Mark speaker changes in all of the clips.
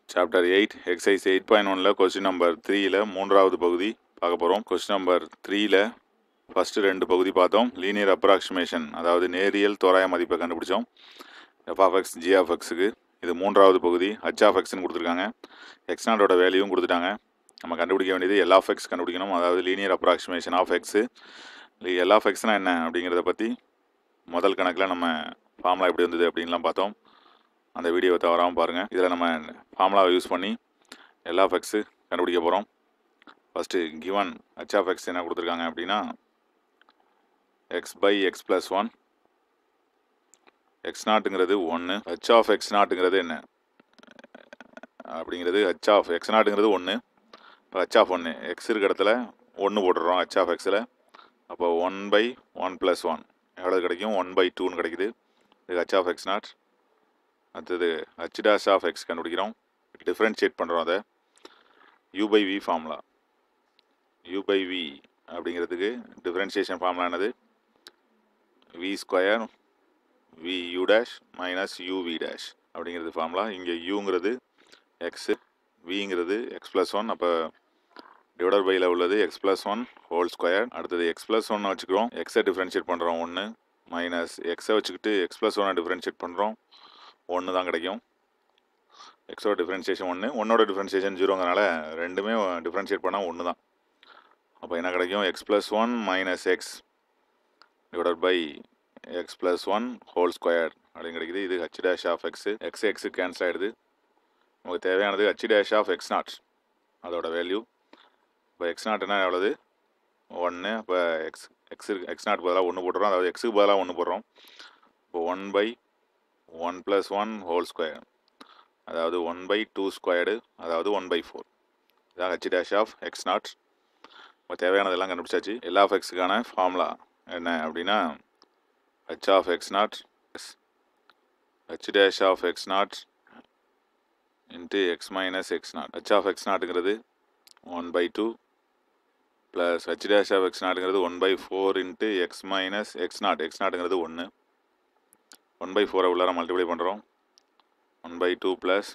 Speaker 1: chapter eight exercise eight point ஒனில் question number த்ரீயில் மூன்றாவது பகுதி பார்க்க போகிறோம் கொஸ்டின் நம்பர் த்ரீயில் ஃபஸ்ட்டு ரெண்டு பகுதி பார்த்தோம் லீனியர் அப்ராக்சிமேஷன் அதாவது நேரியல் தோராய மதிப்பை கண்டுபிடிச்சோம் எஃப்ஆஃப்எக்ஸ் ஜிஆஃப்எக்ஸுக்கு இது மூன்றாவது பகுதி ஹச்ஆஃப்எக்ஸ்னு கொடுத்துருக்காங்க எக்ஸ்னாட்டோட வேல்யூவும் கொடுத்துட்டாங்க நம்ம கண்டுபிடிக்க வேண்டியது எல்ஆஃப்எக்ஸ் கண்டுபிடிக்கணும் அதாவது லீனியர் அப்ராக்சிமேஷன் ஆஃப் எக்ஸு எல்ஆஃப்எக்ஸ்னால் என்ன அப்படிங்கிறத பற்றி முதல் கணக்கில் நம்ம ஃபார்முலா எப்படி வந்தது அப்படின்லாம் பார்த்தோம் அந்த வீடியோவை தவறாமல் பாருங்கள் இதில் நம்ம ஃபார்முலாவை யூஸ் பண்ணி எல்ஆஃப்எக்ஸு கண்டுபிடிக்க போகிறோம் ஃபஸ்ட்டு கிவன் ஹச்ஆஃப்எக்ஸ் என்ன கொடுத்துருக்காங்க அப்படின்னா x by x plus one x நாட்டுங்கிறது ஒன்று ஹச் ஆஃப் எக்ஸ் நாட்டுங்கிறது என்ன அப்படிங்கிறது ஹச் ஆஃப் எக்ஸ் நாட்டுங்கிறது ஒன்று இப்போ ஹச் ஆஃப் ஒன்று எக்ஸ் இருக்க இடத்துல ஒன்று போட்டுடுறோம் ஹச் ஆஃப் எக்ஸில் அப்போ one by one plus one எவ்வளோ கிடைக்கும் ஒன் பை டூன்னு கிடைக்குது இது ஹச் ஆஃப் எக்ஸ் நாட் அடுத்தது ஹச் டேஷ் ஆஃப் எக்ஸ் கண்டுபிடிக்கிறோம் டிஃப்ரென்ஷியேட் பண்ணுறோம் அதை u by v formula u by v அப்படிங்கிறதுக்கு டிஃப்ரென்ஷியேஷன் ஃபார்முலா என்னது v square v u dash minus u v dash அப்படிங்கிறது ஃபார்முலா இங்கே யூங்கிறது எக்ஸு விங்கிறது எக்ஸ் ப்ளஸ் ஒன் அப்போ டிவைடர் பையில் உள்ளது x plus one whole square அடுத்தது எக்ஸ் ப்ளஸ் ஒன்று வச்சுக்கிறோம் எக்ஸை டிஃப்ரென்ஷியேட் பண்ணுறோம் ஒன்று மைனஸ் எக்ஸை வச்சுக்கிட்டு எக்ஸ் ப்ளஸ் ஒன்னை டிஃப்ரென்ஷியேட் பண்ணுறோம் ஒன்று தான் கிடைக்கும் எக்ஸோட டிஃப்ரென்ஷியேஷன் ஒன்று ஒன்னோட டிஃப்ரென்ஷியேஷன் ஜீரோங்கிறனால ரெண்டுமே டிஃப்ரென்ஷியேட் பண்ணால் ஒன்று தான் அப்போ என்ன கிடைக்கும் x plus one minus x divided by x plus one whole square அப்படின்னு கிடைக்குது இது H dash of x x x cancel ஆகிடுது நமக்கு தேவையானது H dash of x nought அதோட வேல்யூ இப்போ எக்ஸ் நாட்னா எவ்வளவு ஒன்று இப்போ எக்ஸ் எக்ஸ் எக்ஸ் நாட் பதிலாக ஒன்று போட்டுறோம் அதாவது எக்ஸுக்கு பதிலாக ஒன்று போடுறோம் இப்போ one by one plus one whole square அதாவது ஒன் பை டூ ஸ்கொயர்டு அதாவது ஒன் பை ஃபோர் இதான் H dash of x nought இப்போ தேவையானதெல்லாம் கண்டுபிடிச்சாச்சு எல்லா ஆஃப் எக்ஸுக்கான ஃபார்முலா என்ன அப்படின்னா H of x nought H dash of x nought into x minus x nought H of x நாட்டுங்கிறது one by two plus H dash of x நாட்டுங்கிறது one by four into x minus x not X நாட்டுங்கிறது ஒன்று one by ஃபோரை உள்ளார multiply பண்ணுறோம் one by two plus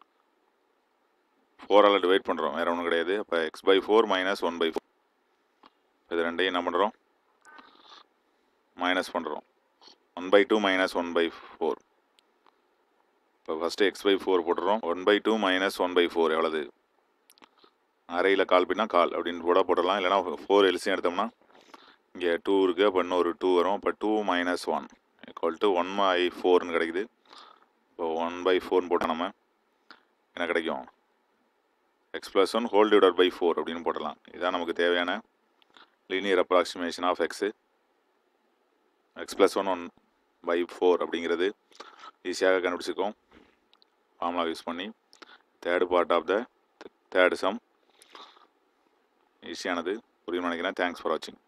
Speaker 1: ஃபோரால் divide பண்ணுறோம் வேறு ஒன்றும் கிடையாது அப்போ x by four minus one by four இது ரெண்டையும் என்ன பண்ணுறோம் மைனஸ் பண்ணுறோம் one by two minus one by four இப்போ ஃபஸ்ட்டு எக்ஸ் பை ஃபோர் போட்டுறோம் one by two minus one by four எவ்வளவு அரையில் கால் பின்னா கால் அப்படின்னு கூட போட்டுடலாம் இல்லைனா ஃபோர் எல்சியும் எடுத்தோம்னா இங்கே டூ இருக்குது அப்போ இன்னொரு டூ வரும் இப்போ two minus one equal to one by ஃபோர்னு கிடைக்குது இப்போ ஒன் பை ஃபோர்னு போட்டால் நம்ம என்ன கிடைக்கும் x plus one whole divided by four அப்படின்னு போடலாம் இதுதான் நமக்கு தேவையான linear approximation of x x plus one one by four அப்படிங்கிறது ஈஸியாக கண்டுபிடிச்சிருக்கோம் ஃபார்முலா யூஸ் பண்ணி third part of the third sum ஈஸியானது புரியும் நினைக்கிறேன் தேங்க்ஸ் ஃபார் வாட்சிங்